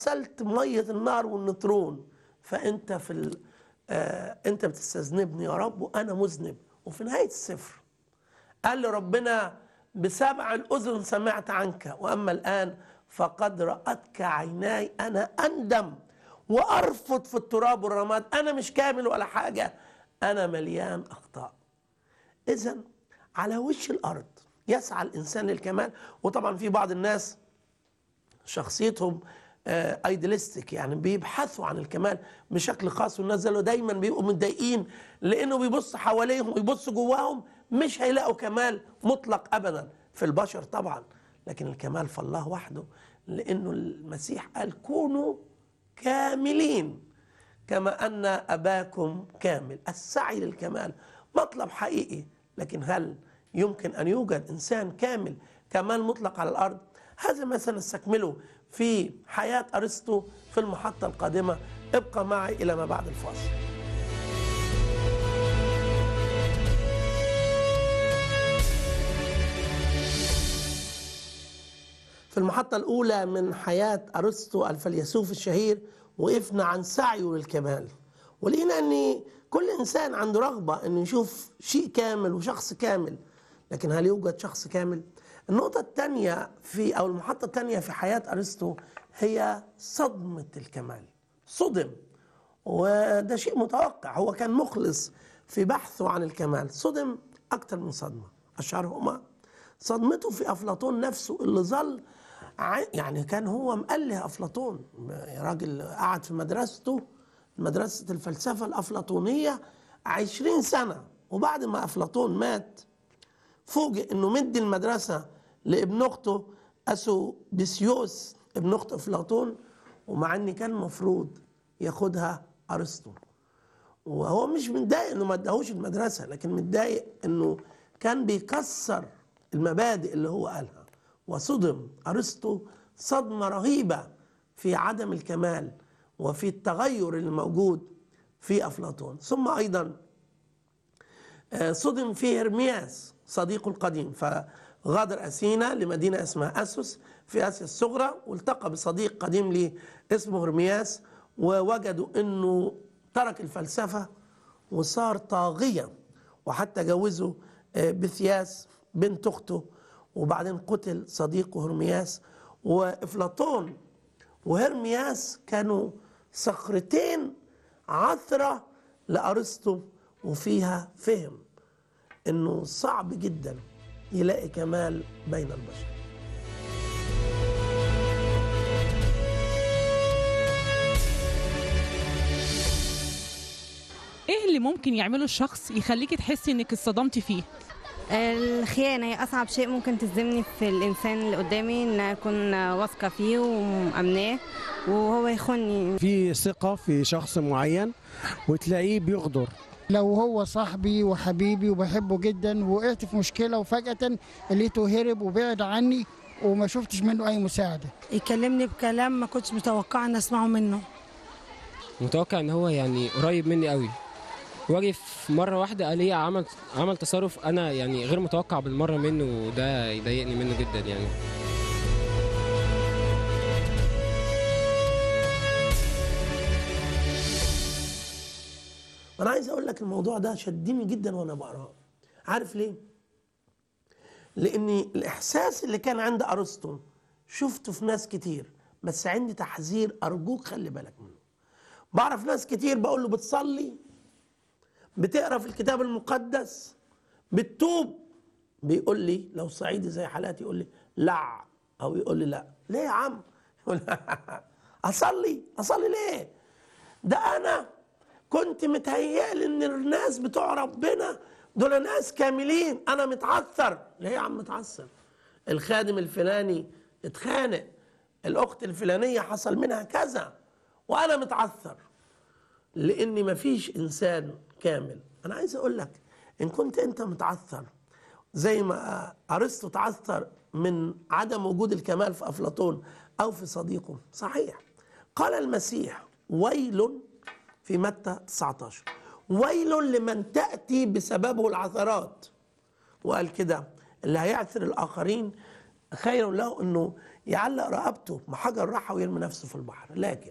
غسلت ميه النار والنطرون فانت في ال... آه انت بتستذنبني يا رب وانا مذنب وفي نهايه السفر قال له ربنا بسبع الاذن سمعت عنك واما الان فقد راتك عيناي انا اندم وارفض في التراب والرماد انا مش كامل ولا حاجه انا مليان اخطاء اذا على وش الارض يسعى الانسان للكمال وطبعا في بعض الناس شخصيتهم ايديالستيك يعني بيبحثوا عن الكمال بشكل خاص والناس دول دايما بيبقوا متضايقين لانه بيبص حواليهم ويبص جواهم مش هيلاقوا كمال مطلق ابدا في البشر طبعا لكن الكمال في الله وحده لانه المسيح قال كونوا كاملين كما ان اباكم كامل السعي للكمال مطلب حقيقي لكن هل يمكن ان يوجد انسان كامل كمال مطلق على الارض هذا ما سنستكمله في حياه ارسطو في المحطه القادمه ابقى معي الى ما بعد الفاصل في المحطة الأولى من حياة أرسطو الفيلسوف الشهير وقفنا عن سعيه للكمال ولقينا أن كل إنسان عنده رغبة أنه يشوف شيء كامل وشخص كامل لكن هل يوجد شخص كامل؟ النقطة الثانية في أو المحطة الثانية في حياة أرسطو هي صدمة الكمال صدم وده شيء متوقع هو كان مخلص في بحثه عن الكمال صدم أكثر من صدمة أشهرهما صدمته في أفلاطون نفسه اللي ظل يعني كان هو مأله أفلاطون راجل قعد في مدرسته مدرسة الفلسفة الأفلاطونية عشرين سنة وبعد ما أفلاطون مات فوجئ انه مدي المدرسة لابن اخته اسوبيسيوس ابن اخت افلاطون ومع ان كان المفروض ياخدها ارسطو وهو مش متضايق انه ما اداهوش المدرسة لكن متضايق انه كان بيكسر المبادئ اللي هو قالها وصدم ارسطو صدمة رهيبة في عدم الكمال وفي التغير اللي موجود في افلاطون ثم ايضا صدم في هرمياس صديقه القديم فغادر أثينا لمدينة اسمها أسوس في آسيا الصغرى والتقى بصديق قديم ليه اسمه هرمياس ووجدوا أنه ترك الفلسفة وصار طاغية وحتى جوزه بثياس بنت أخته وبعدين قتل صديقه هرمياس وإفلاطون وهرمياس كانوا صخرتين عثرة لأرسطو وفيها فهم انه صعب جدا يلاقي كمال بين البشر ايه اللي ممكن يعمله الشخص يخليكي تحسي انك اتصدمتي فيه الخيانة هي أصعب شيء ممكن تصدمني في الإنسان اللي قدامي إن أكون واثقة فيه ومأمناه وهو يخوني في ثقة في شخص معين وتلاقيه بيغدر لو هو صاحبي وحبيبي وبحبه جدا وقعت في مشكله وفجاه لقيته هرب وبعد عني وما شفتش منه اي مساعده يكلمني بكلام ما كنتش متوقعه ان اسمعه منه متوقع ان هو يعني قريب مني قوي واجي في مره واحده قال لي عمل عمل تصرف انا يعني غير متوقع بالمره منه وده يضايقني منه جدا يعني انا عايز اقول لك الموضوع ده شدني جدا وانا بقراه عارف ليه لان الاحساس اللي كان عند ارسطو شفته في ناس كتير بس عندي تحذير ارجوك خلي بالك منه بعرف ناس كتير بقول له بتصلي بتقرا في الكتاب المقدس بتتوب بيقول لي لو صعيدي زي حالاتي يقول لي لا او يقول لي لا ليه يا عم يقول اصلي اصلي ليه ده انا كنت متهيألي ان الناس بتوع ربنا دول ناس كاملين انا متعثر ليه يا عم متعثر الخادم الفلاني اتخانق الاخت الفلانيه حصل منها كذا وانا متعثر لان مفيش انسان كامل انا عايز اقول لك ان كنت انت متعثر زي ما ارسطو تعثر من عدم وجود الكمال في افلاطون او في صديقه صحيح قال المسيح ويل في متى 19 ويل لمن تأتي بسببه العثرات وقال كده اللي هيعثر الآخرين خير له أنه يعلق رقبته بحجر راحه ويرمي نفسه في البحر لكن